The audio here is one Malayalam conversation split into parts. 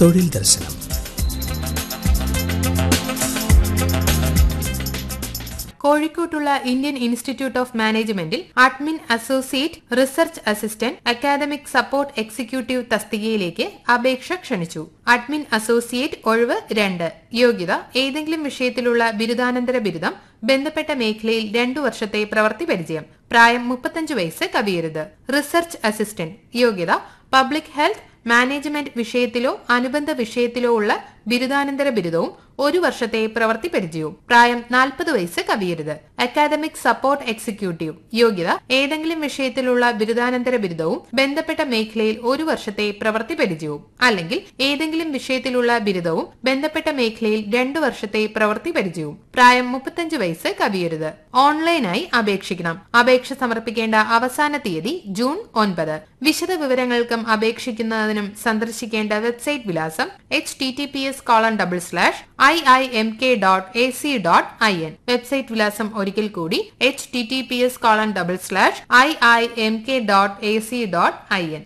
തൊഴിൽ ദർശനം കോഴിക്കോട്ടുള്ള ഇന്ത്യൻ ഇൻസ്റ്റിറ്റ്യൂട്ട് ഓഫ് മാനേജ്മെന്റിൽ admin associate research assistant academic support executive തസ്തികയിലേക്ക് അപേക്ഷ ക്ഷണിച്ചു അഡ്മിൻ അസോസിയേറ്റ് ഒഴിവ് രണ്ട് യോഗ്യത ഏതെങ്കിലും വിഷയത്തിലുള്ള ബിരുദാനന്തര ബിരുദം ബന്ധപ്പെട്ട മേഖലയിൽ രണ്ടു വർഷത്തെ പ്രവൃത്തി പരിചയം പ്രായം മുപ്പത്തഞ്ച് വയസ്സ് കവിയരുത് റിസർച്ച് അസിസ്റ്റന്റ് യോഗ്യത പബ്ലിക് ഹെൽത്ത് മാനേജ്മെന്റ് വിഷയത്തിലോ അനുബന്ധ വിഷയത്തിലോ ഉള്ള ബിരുദാനന്തര ബിരുദവും ഒരു വർഷത്തെ പ്രവൃത്തി പരിചയവും പ്രായം നാൽപ്പത് വയസ്സ് കവിയരുത് അക്കാദമിക് സപ്പോർട്ട് എക്സിക്യൂട്ടീവ് യോഗ്യത ഏതെങ്കിലും വിഷയത്തിലുള്ള ബിരുദാനന്തര ബിരുദവും ബന്ധപ്പെട്ട മേഖലയിൽ ഒരു വർഷത്തെ പ്രവൃത്തി പരിചയവും അല്ലെങ്കിൽ ഏതെങ്കിലും വിഷയത്തിലുള്ള ബിരുദവും ബന്ധപ്പെട്ട മേഖലയിൽ രണ്ടു വർഷത്തെ പ്രവൃത്തി പരിചയവും പ്രായം മുപ്പത്തഞ്ച് വയസ്സ് കവിയരുത് ഓൺലൈനായി അപേക്ഷിക്കണം അപേക്ഷ സമർപ്പിക്കേണ്ട അവസാന തീയതി ജൂൺ ഒൻപത് വിശദ വിവരങ്ങൾക്കും അപേക്ഷിക്കുന്നതിനും സന്ദർശിക്കേണ്ട വെബ്സൈറ്റ് വിലാസം H T T P S colon double slash I I M K dot A C dot I N website വിലാസം ഒരിക്കൽ കൂടി H T T P S colon double slash I I M K dot A C dot I N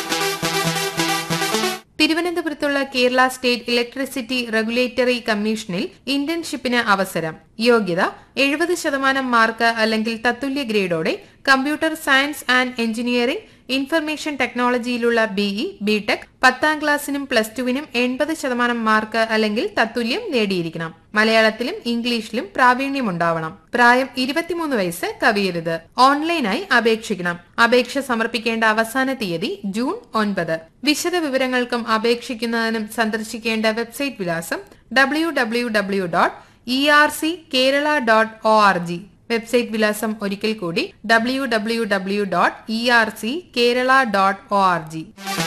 തിരുവനന്തപുരത്തുള്ള കേരള സ്റ്റേറ്റ് ഇലക്ട്രിസിറ്റി റെഗുലേറ്ററി കമ്മീഷനിൽ ഇന്റേൺഷിപ്പിന് അവസരം യോഗ്യത എഴുപത് ശതമാനം മാർക്ക് അല്ലെങ്കിൽ തത്തുല്യ ഗ്രേഡോടെ computer science and engineering information ടെക്നോളജിയിലുള്ള ബിഇ ബിടെക് പത്താം ക്ലാസ്സിനും പ്ലസ് ടുവിനും എൺപത് ശതമാനം മാർക്ക് അല്ലെങ്കിൽ തത്തുല്യം നേടിയിരിക്കണം മലയാളത്തിലും ഇംഗ്ലീഷിലും പ്രാവീണ്യം ഉണ്ടാവണം പ്രായം ഇരുപത്തിമൂന്ന് വയസ്സ് കവിയരുത് ഓൺലൈനായി അപേക്ഷിക്കണം അപേക്ഷ സമർപ്പിക്കേണ്ട അവസാന തീയതി ജൂൺ ഒൻപത് വിശദ വിവരങ്ങൾക്കും അപേക്ഷിക്കുന്നതിനും സന്ദർശിക്കേണ്ട വെബ്സൈറ്റ് വിലാസം W W W dot E R C Kerala dot O R G website വിലാസം ഒരിക്കൽ കൂടി W W W dot E R C Kerala dot O R G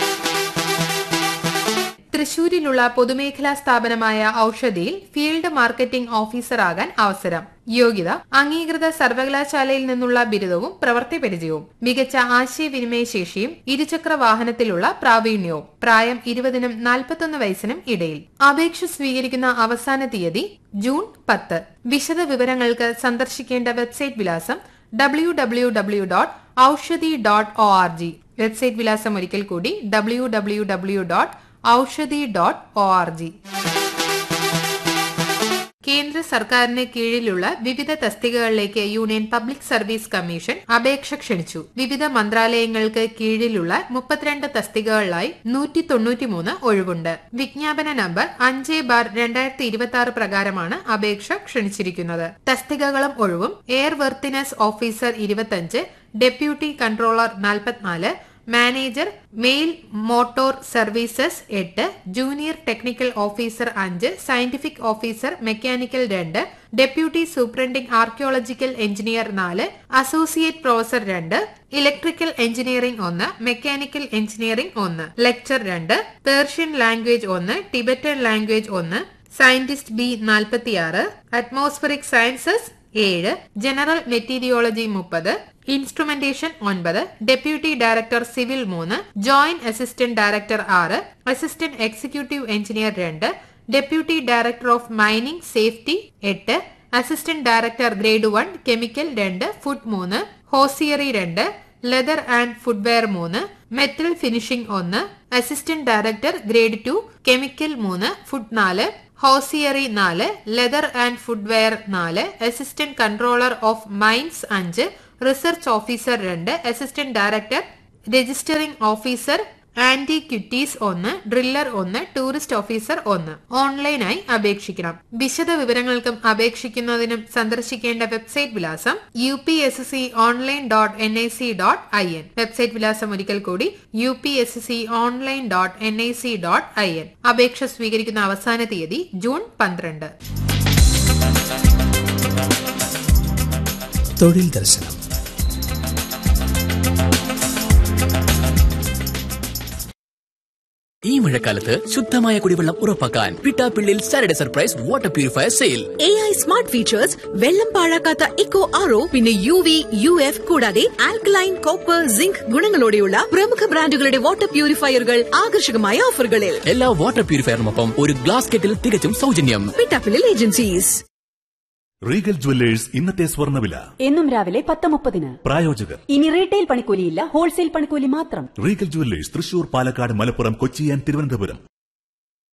തൃശൂരിലുള്ള പൊതുമേഖലാ സ്ഥാപനമായ ഔഷധിയിൽ ഫീൽഡ് മാർക്കറ്റിംഗ് ഓഫീസറാകാൻ അവസരം യോഗ്യത അംഗീകൃത സർവകലാശാലയിൽ നിന്നുള്ള ബിരുദവും പ്രവൃത്തി പരിചയവും മികച്ച ആശയവിനിമയ ശേഷിയും ഇരുചക്ര വാഹനത്തിലുള്ള പ്രാവീണ്യവും പ്രായം ഇരുപതിനും നാൽപ്പത്തൊന്ന് വയസ്സിനും ഇടയിൽ അപേക്ഷ സ്വീകരിക്കുന്ന അവസാന തീയതി ജൂൺ പത്ത് വിശദ വിവരങ്ങൾക്ക് സന്ദർശിക്കേണ്ട വെബ്സൈറ്റ് വിലാസം W W W dot Oushadhi dot O R G website വിലാസം ഒരിക്കൽ കൂടി W W W dot Oushadhi dot O R G കേന്ദ്ര സർക്കാരിന് കീഴിലുള്ള വിവിധ തസ്തികകളിലേക്ക് യൂണിയൻ പബ്ലിക് സർവീസ് കമ്മീഷൻ അപേക്ഷ ക്ഷണിച്ചു വിവിധ മന്ത്രാലയങ്ങൾക്ക് കീഴിലുള്ള മുപ്പത്തിരണ്ട് തസ്തികകളിലായി നൂറ്റി തൊണ്ണൂറ്റിമൂന്ന് ഒഴിവുണ്ട് വിജ്ഞാപന നമ്പർ അഞ്ച് ബാർ രണ്ടായിരത്തി ഇരുപത്തി ആറ് പ്രകാരമാണ് അപേക്ഷ ക്ഷണിച്ചിരിക്കുന്നത് തസ്തികകളും ഒഴിവും എയർ വെർത്തിനസ് ഓഫീസർ ഇരുപത്തഞ്ച് ഡെപ്യൂട്ടി കൺട്രോളർ നാൽപ്പത്തിനാല് മാനേജർ മെയിൽ മോട്ടോർ സർവീസസ് എട്ട് ജൂനിയർ ടെക്നിക്കൽ ഓഫീസർ അഞ്ച് സയന്റിഫിക് ഓഫീസർ മെക്കാനിക്കൽ രണ്ട് ഡെപ്യൂട്ടി സൂപ്രണ്ടിംഗ് ആർക്കിയോളജിക്കൽ എഞ്ചിനീയർ നാല് അസോസിയേറ്റ് പ്രൊഫസർ രണ്ട് ഇലക്ട്രിക്കൽ എഞ്ചിനീയറിംഗ് ഒന്ന് മെക്കാനിക്കൽ എഞ്ചിനീയറിംഗ് ഒന്ന് ലെക്ചർ രണ്ട് പേർഷ്യൻ ലാംഗ്വേജ് ഒന്ന് ടിബറ്റൻ ലാംഗ്വേജ് ഒന്ന് സയന്റിസ്റ്റ് ബി നാൽപ്പത്തിയാറ് അറ്റ്മോസ്ഫറിക് സയൻസസ് ഏഴ് ജനറൽ മെറ്റീരിയോളജി മുപ്പത് ഇൻസ്ട്രുമെന്റേഷൻ ഒൻപത് ഡെപ്യൂട്ടി ഡയറക്ടർ സിവിൽ മൂന്ന് ജോയിന്റ് അസിസ്റ്റന്റ് ഡയറക്ടർ ആറ് അസിസ്റ്റന്റ് എക്സിക്യൂട്ടീവ് എഞ്ചിനീയർ രണ്ട് deputy director of mining safety എട്ട് assistant director grade one chemical രണ്ട് ഫുഡ് മൂന്ന് ഹോസിയറി രണ്ട് ലെതർ ആൻഡ് ഫുഡ്വെയർ മൂന്ന് മെറ്റൽ ഫിനിഷിംഗ് ഒന്ന് assistant director grade two chemical മൂന്ന് ഫുഡ് നാല് ഹോസിയറി നാല് ലെതർ ആൻഡ് ഫുഡ്വെയർ നാല് അസിസ്റ്റന്റ് കൺട്രോളർ ഓഫ് മൈൻസ് അഞ്ച് റിസർച്ച് ഓഫീസർ രണ്ട് assistant director registering officer antiquities ഒന്ന് ഡ്രില്ലർ ഒന്ന് ടൂറിസ്റ്റ് ഓഫീസർ ഒന്ന് ഓൺലൈനായി അപേക്ഷിക്കണം വിശദ വിവരങ്ങൾക്കും അപേക്ഷിക്കുന്നതിനും സന്ദർശിക്കേണ്ട വെബ്സൈറ്റ് വിലാസം U P S C online dot N I C dot I N website വിലാസം ഒരിക്കൽ കൂടി U P S C online dot N I C dot I N അപേക്ഷ സ്വീകരിക്കുന്ന അവസാന തീയതി ജൂൺ പന്ത്രണ്ട് തൊഴിൽ ദർശനം ഈ മഴക്കാലത്ത് ശുദ്ധമായ കുടിവെള്ളം ഉറപ്പാക്കാൻ Pittappillil Saturday surprise water purifier sale A I smart features വെള്ളം പാഴാക്കാത്ത ഇക്കോ ആറോ പിന്നെ യു വി യു എഫ് കൂടാതെ ആൽക്കലൈൻ കോപ്പർ സിങ്ക് ഗുണങ്ങളോടെയുള്ള പ്രമുഖ ബ്രാൻഡുകളുടെ വാട്ടർ പ്യൂരിഫയറുകൾ ആകർഷകമായ ഓഫറുകളിൽ എല്ലാ വാട്ടർ പ്യൂരിഫയറിനൊപ്പം ഒരു ഗ്ലാസ് കെറ്റിൽ തികച്ചും സൗജന്യം പിട്ടാപ്പിളിൽ ഏജൻസീസ് റീഗൽ ജുവല്ലേഴ്സ് ഇന്നത്തെ സ്വർണ്ണവില എന്നും രാവിലെ പത്ത് മുപ്പതിന് പ്രായോജകർ ഇനി റീറ്റെയിൽ പണിക്കൂലിയില്ല ഹോൾസെയിൽ പണിക്കൂലി മാത്രം Regal jewellers Thrissur Palakkad Malappuram Kochi and Thiruvananthapuram